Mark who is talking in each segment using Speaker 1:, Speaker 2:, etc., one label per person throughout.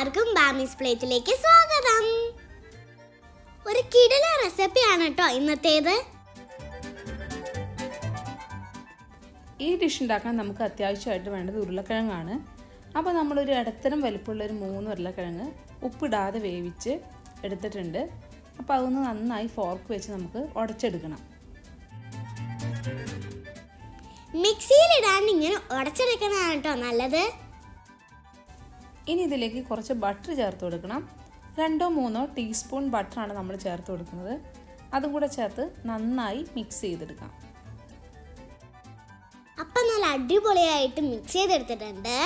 Speaker 1: എല്ലാവർക്കും ബാമീസ് പ്ലേറ്റിലേക്ക് സ്വാഗതം ഒരു കിടില റെസിപ്പിയാണ് കേട്ടോ ഇന്നത്തേത്
Speaker 2: ഈ ഡിഷ് ഉണ്ടാക്കാൻ നമുക്ക് അത്യാവശ്യമായിട്ട് വേണ്ടത് ഉരുളക്കിഴങ്ങാണ് അപ്പോൾ നമ്മളൊരു ഇടത്തരം വലിപ്പമുള്ള ഒരു മൂന്ന് ഉരുളക്കിഴങ്ങ് ഉപ്പിടാതെ വേവിച്ച് എടുത്തിട്ടുണ്ട് അപ്പോൾ അതൊന്ന് നന്നായി ഫോർക്ക് വെച്ച് നമുക്ക് ഉടച്ചെടുക്കണം
Speaker 1: മിക്സിയിൽ ഇടാൻ ഇങ്ങനെ ഉടച്ചെടുക്കണതാണ് കേട്ടോ നല്ലത്
Speaker 2: ഇനി ഇതിലേക്ക് കുറച്ച് ബട്ടർ ചേർത്ത് കൊടുക്കണം രണ്ടോ മൂന്നോ ടീസ്പൂൺ ബട്ടറാണ് നമ്മൾ ചേർത്ത് കൊടുക്കുന്നത് അതും കൂടെ ചേർത്ത് നന്നായി മിക്സ് ചെയ്തെടുക്കാം
Speaker 1: അപ്പം നല്ല അടിപൊളിയായിട്ട് മിക്സ് ചെയ്തെടുത്തിട്ടുണ്ട്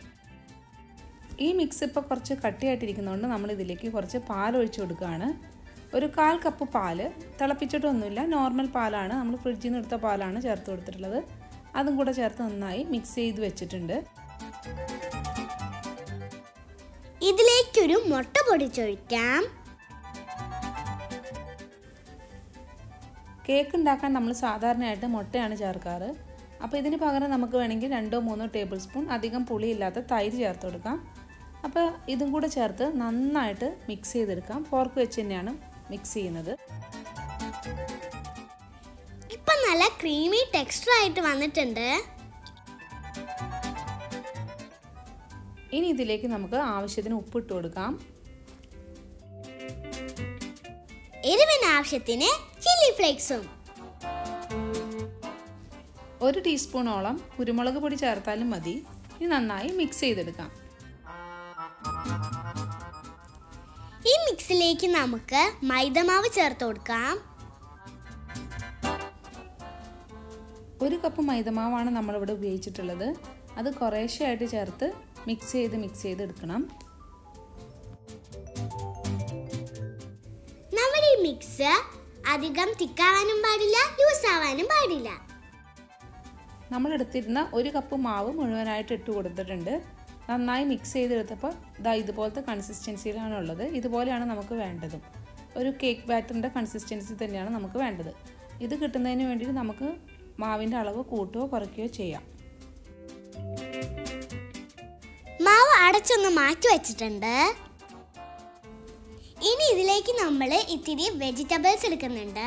Speaker 2: ഈ മിക്സ് ഇപ്പോൾ കുറച്ച് കട്ടിയായിട്ടിരിക്കുന്നതുകൊണ്ട് നമ്മൾ ഇതിലേക്ക് കുറച്ച് പാൽ ഒഴിച്ചു കൊടുക്കുകയാണ് ഒരു കാൽ കപ്പ് പാല് തിളപ്പിച്ചിട്ടൊന്നുമില്ല നോർമൽ പാലാണ് നമ്മൾ ഫ്രിഡ്ജിൽ നിന്ന് എടുത്ത പാലാണ് ചേർത്ത് കൊടുത്തിട്ടുള്ളത് അതും കൂടെ ചേർത്ത് നന്നായി മിക്സ് ചെയ്ത് വെച്ചിട്ടുണ്ട്
Speaker 1: ഇതിലേക്കൊരു മുട്ട പൊടിച്ചൊഴിക്കാം
Speaker 2: കേക്ക് ഉണ്ടാക്കാൻ നമ്മൾ സാധാരണയായിട്ട് മുട്ടയാണ് ചേർക്കാറ് അപ്പോൾ ഇതിന് പകരം നമുക്ക് വേണമെങ്കിൽ രണ്ടോ മൂന്നോ ടേബിൾ സ്പൂൺ അധികം പുളിയില്ലാത്ത തൈര് ചേർത്ത് കൊടുക്കാം അപ്പോൾ ഇതും കൂടെ ചേർത്ത് നന്നായിട്ട് മിക്സ് ചെയ്തെടുക്കാം ഫോർക്ക് വെച്ച് തന്നെയാണ് മിക്സ് ചെയ്യുന്നത്
Speaker 1: ഇപ്പം നല്ല ക്രീമി ടെക്സ്ചർ ആയിട്ട് വന്നിട്ടുണ്ട്
Speaker 2: ഇനി ഇതിലേക്ക് നമുക്ക് ആവശ്യത്തിന് ഉപ്പിട്ട് കൊടുക്കാം
Speaker 1: എരിവിന് ആവശ്യത്തിന് ചില്ലി ഫ്ലേക്സും
Speaker 2: ഒരു ടീസ്പൂണോളം കുരുമുളക് പൊടി ചേർത്താലും മതി ഇനി നന്നായി മിക്സ് ചെയ്തെടുക്കാം
Speaker 1: ഈ മിക്സിലേക്ക് നമുക്ക് മൈദമാവ് ചേർത്ത് കൊടുക്കാം
Speaker 2: ഒരു കപ്പ് മൈദമാവാണ് നമ്മളിവിടെ ഉപയോഗിച്ചിട്ടുള്ളത് അത് കുറേശ്ശെയായിട്ട് ചേർത്ത് മിക്സ് ചെയ്ത് മിക്സ് ചെയ്തെടുക്കണം
Speaker 1: നമ്മുടെ ഈ മിക്സ് അധികം തിക്കാവാനും പാടില്ല ലൂസ് ആവാനും പാടില്ല
Speaker 2: നമ്മൾ എടുത്തിരുന്ന ഒരു കപ്പ് മാവ് മുഴുവനായിട്ട് ഇട്ട് കൊടുത്തിട്ടുണ്ട് നന്നായി മിക്സ് ചെയ്തെടുത്തപ്പോൾ ഇതാ ഇതുപോലത്തെ കൺസിസ്റ്റൻസിയിലാണ് ഉള്ളത് ഇതുപോലെയാണ് നമുക്ക് വേണ്ടതും ഒരു കേക്ക് ബാറ്ററിൻ്റെ കൺസിസ്റ്റൻസി തന്നെയാണ് നമുക്ക് വേണ്ടത് ഇത് കിട്ടുന്നതിന് വേണ്ടിയിട്ട് നമുക്ക് മാവിൻ്റെ അളവ് കൂട്ടുകയോ കുറയ്ക്കുകയോ ചെയ്യാം
Speaker 1: മാവ് അടച്ചൊന്ന് മാറ്റി വെച്ചിട്ടുണ്ട് ഇനി ഇതിലേക്ക് നമ്മൾ ഇത്തിരി വെജിറ്റബിൾസ് എടുക്കുന്നുണ്ട്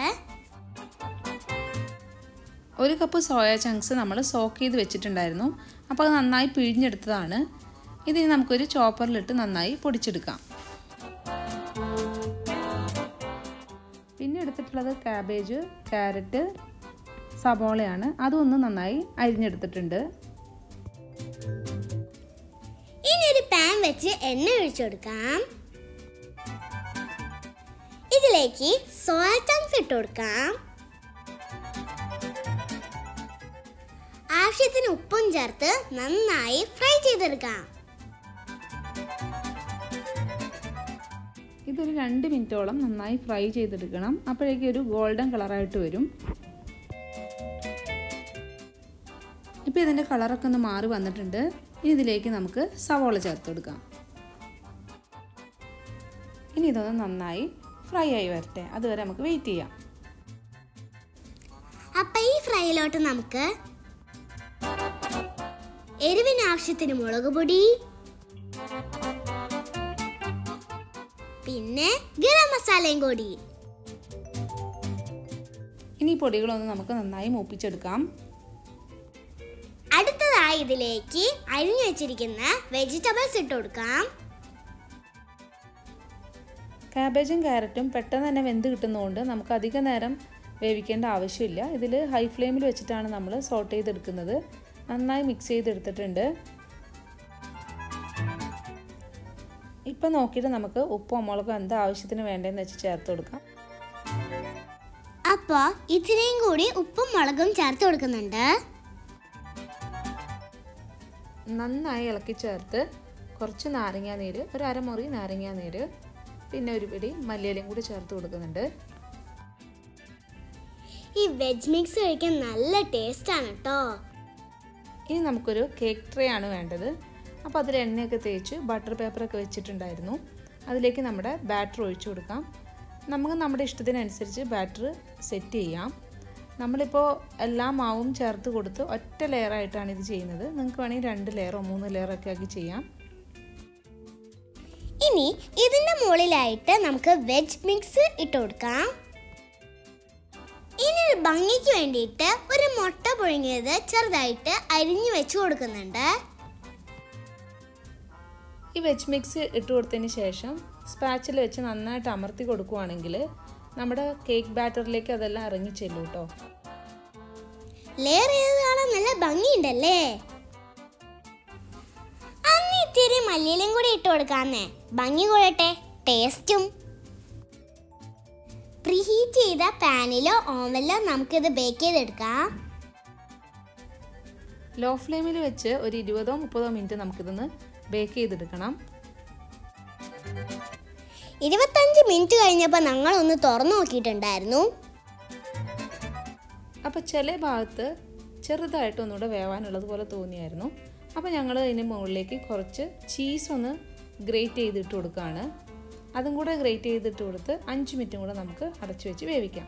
Speaker 2: ഒരു കപ്പ് സോയ ചങ്ക്സ് നമ്മൾ സോക്ക് ചെയ്ത് വെച്ചിട്ടുണ്ടായിരുന്നു അപ്പോൾ അത് നന്നായി പിഴിഞ്ഞെടുത്തതാണ് ഇതിന് നമുക്കൊരു ചോപ്പറിലിട്ട് നന്നായി പൊടിച്ചെടുക്കാം പിന്നെ എടുത്തിട്ടുള്ളത് കാബേജ് ക്യാരറ്റ് സബോളയാണ് അതൊന്ന് നന്നായി അരിഞ്ഞെടുത്തിട്ടുണ്ട്
Speaker 1: ഇനി ഒരു പാൻ വെച്ച് എണ്ണ ഒഴിച്ചു കൊടുക്കാം ഇതിലേക്ക് സോയ ചങ്ക്സ് ഇട്ട് കൊടുക്കാം ആവശ്യത്തിന് ഉപ്പും ചേർത്ത് നന്നായി ഫ്രൈ ചെയ്തെടുക്കാം
Speaker 2: ഇതൊരു രണ്ട് മിനിറ്റോളം നന്നായി ഫ്രൈ ചെയ്തെടുക്കണം അപ്പോഴേക്കും ഒരു ഗോൾഡൻ കളറായിട്ട് വരും ഇപ്പോൾ ഇതിൻ്റെ കളറൊക്കെ ഒന്ന് മാറി വന്നിട്ടുണ്ട് ഇനി ഇതിലേക്ക് നമുക്ക് സവോള ചേർത്ത് കൊടുക്കാം ഇനി ഇതൊന്ന് നന്നായി ഫ്രൈ ആയി വരട്ടെ അതുവരെ നമുക്ക് വെയിറ്റ് ചെയ്യാം
Speaker 1: അപ്പൊ ഈ ഫ്രൈയിലോട്ട് നമുക്ക് എരിവിന് ആവശ്യത്തിന് മുളക് പൊടി പിന്നെ ഗരം മസാലയും കൂടി
Speaker 2: ഇനി ഈ പൊടികളൊന്ന് നമുക്ക് നന്നായി മൂപ്പിച്ചെടുക്കാം
Speaker 1: അടുത്തതായി ഇതിലേക്ക് അരിഞ്ഞു വെച്ചിരിക്കുന്ന വെജിറ്റബിൾസ് ഇട്ട് കൊടുക്കാം
Speaker 2: കാബേജും ക്യാരറ്റും പെട്ടെന്ന് തന്നെ വെന്ത് കിട്ടുന്നതുകൊണ്ട് നമുക്ക് അധിക നേരം വേവിക്കേണ്ട ആവശ്യമില്ല ഇതിൽ ഹൈ ഫ്ലെയിമിൽ വെച്ചിട്ടാണ് നമ്മൾ സോട്ട് ചെയ്തെടുക്കുന്നത് നന്നായി മിക്സ് ചെയ്തെടുത്തിട്ടുണ്ട് ഇപ്പം നോക്കിയിട്ട് നമുക്ക് ഉപ്പോ മുളകോ എന്താ ആവശ്യത്തിന് വേണ്ടതെന്ന് വെച്ച് ചേർത്ത് കൊടുക്കാം
Speaker 1: അപ്പോൾ ഇത്രയും കൂടി ഉപ്പും മുളകും ചേർത്ത് കൊടുക്കുന്നുണ്ട്
Speaker 2: നന്നായി ഇളക്കി ചേർത്ത് കുറച്ച് നാരങ്ങാ നീര് ഒരു അരമുറി നാരങ്ങാ നീര് പിന്നെ ഒരു പിടി മല്ലിയിലയും കൂടി ചേർത്ത് കൊടുക്കുന്നുണ്ട്
Speaker 1: ഈ വെജ് മിക്സ് കഴിക്കാൻ നല്ല ടേസ്റ്റ് ആണ് കേട്ടോ
Speaker 2: ഇനി നമുക്കൊരു കേക്ക് ട്രേ ആണ് വേണ്ടത് അപ്പോൾ അതിൽ എണ്ണയൊക്കെ തേച്ച് ബട്ടർ പേപ്പറൊക്കെ വെച്ചിട്ടുണ്ടായിരുന്നു അതിലേക്ക് നമ്മുടെ ബാറ്റർ ഒഴിച്ചു കൊടുക്കാം നമുക്ക് നമ്മുടെ ഇഷ്ടത്തിനനുസരിച്ച് ബാറ്റർ സെറ്റ് ചെയ്യാം നമ്മളിപ്പോൾ എല്ലാ മാവും ചേർത്ത് കൊടുത്ത് ഒറ്റ ലെയറായിട്ടാണ് ഇത് ചെയ്യുന്നത് നിങ്ങൾക്ക് വേണമെങ്കിൽ രണ്ട് ലെയറോ മൂന്ന് ലെയറൊക്കെ ആക്കി ചെയ്യാം
Speaker 1: ഇനി ഇതിന്റെ മുകളിലായിട്ട് നമുക്ക് വെജ് മിക്സ് ഇട്ട് കൊടുക്കാം ഇനി ഒരു ഭംഗിക്ക് വേണ്ടിയിട്ട് ഒരു മുട്ട പുഴുങ്ങിയത് ചെറുതായിട്ട് അരിഞ്ഞു വെച്ച് കൊടുക്കുന്നുണ്ട്
Speaker 2: ഈ വെജ് മിക്സ് ഇട്ട് കൊടുത്തതിന് ശേഷം സ്പാച്ചിൽ വെച്ച് നന്നായിട്ട് അമർത്തി കൊടുക്കുവാണെങ്കിൽ നമ്മുടെ കേക്ക് ബാറ്ററിലേക്ക് അതെല്ലാം ഇറങ്ങി ചെല്ലും കേട്ടോ
Speaker 1: ലെയർ ചെയ്ത് കാണാൻ നല്ല ഭംഗിയുണ്ടല്ലേ അന്ന് ഇത്തിരി മല്ലിയിലും കൂടി ഇട്ട് കൊടുക്കാന്നേ ഭംഗി കൂടട്ടെ ടേസ്റ്റും പ്രീഹീറ്റ് ചെയ്ത പാനിലോ ഓവനിലോ നമുക്കിത് ബേക്ക് ചെയ്തെടുക്കാം
Speaker 2: ലോ ഫ്ലെയിമിൽ വെച്ച് ഒരു ഇരുപതോ മുപ്പതോ മിനിറ്റ് നമുക്കിതൊന്ന് ബേക്ക് ചെയ്തെടുക്കണം
Speaker 1: ഇരുപത്തഞ്ച് മിനിറ്റ് കഴിഞ്ഞപ്പോൾ ഞങ്ങളൊന്ന് തുറന്നു നോക്കിയിട്ടുണ്ടായിരുന്നു
Speaker 2: അപ്പോൾ ചില ഭാഗത്ത് ചെറുതായിട്ട് ഒന്നുകൂടെ വേവാനുള്ളത് പോലെ തോന്നിയായിരുന്നു അപ്പോൾ ഞങ്ങൾ അതിന് മുകളിലേക്ക് കുറച്ച് ചീസ് ഒന്ന് ഗ്രേറ്റ് ചെയ്തിട്ട് കൊടുക്കുകയാണ് അതും കൂടെ ഗ്രേറ്റ് ചെയ്തിട്ട് കൊടുത്ത് അഞ്ച് മിനിറ്റും കൂടെ നമുക്ക് അടച്ചു വെച്ച് വേവിക്കാം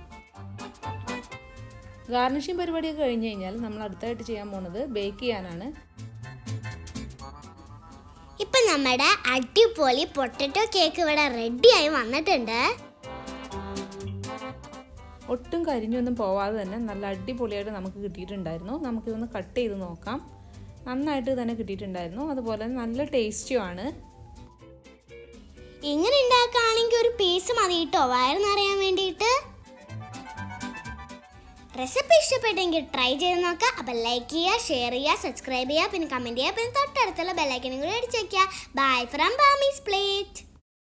Speaker 2: ഗാർണിഷിങ് പരിപാടിയൊക്കെ കഴിഞ്ഞ് കഴിഞ്ഞാൽ നമ്മൾ അടുത്തായിട്ട് ചെയ്യാൻ പോണത് ബേക്ക് ചെയ്യാനാണ്
Speaker 1: ഇപ്പൊ നമ്മുടെ അടിപൊളി പൊട്ടറ്റോ കേക്ക് ഇവിടെ റെഡിയായി വന്നിട്ടുണ്ട്
Speaker 2: ഒട്ടും കരിഞ്ഞൊന്നും പോവാതെ തന്നെ നല്ല അടിപൊളിയായിട്ട് നമുക്ക് കിട്ടിയിട്ടുണ്ടായിരുന്നു നമുക്കിതൊന്ന് കട്ട് ചെയ്ത് നോക്കാം നന്നായിട്ട് തന്നെ കിട്ടിയിട്ടുണ്ടായിരുന്നു അതുപോലെ നല്ല ടേസ്റ്റിയുമാണ്
Speaker 1: ഇങ്ങനെ ഉണ്ടാക്കുകയാണെങ്കിൽ ഒരു പീസ് മതി കേട്ടോ വയറിനറിയാൻ വേണ്ടിയിട്ട് റെസിപ്പി ഇഷ്ടപ്പെട്ടെങ്കിൽ ട്രൈ ചെയ്ത് നോക്കാം അപ്പം ലൈക്ക് ചെയ്യുക ഷെയർ ചെയ്യുക സബ്സ്ക്രൈബ് ചെയ്യുക പിന്നെ കമൻറ്റ് ചെയ്യുക പിന്നെ തൊട്ടടുത്തുള്ള ബെല്ലൈക്കനും കൂടി അടിച്ചു വയ്ക്കുക ബൈ ഫ്രം ബാമീസ് പ്ലേറ്റ്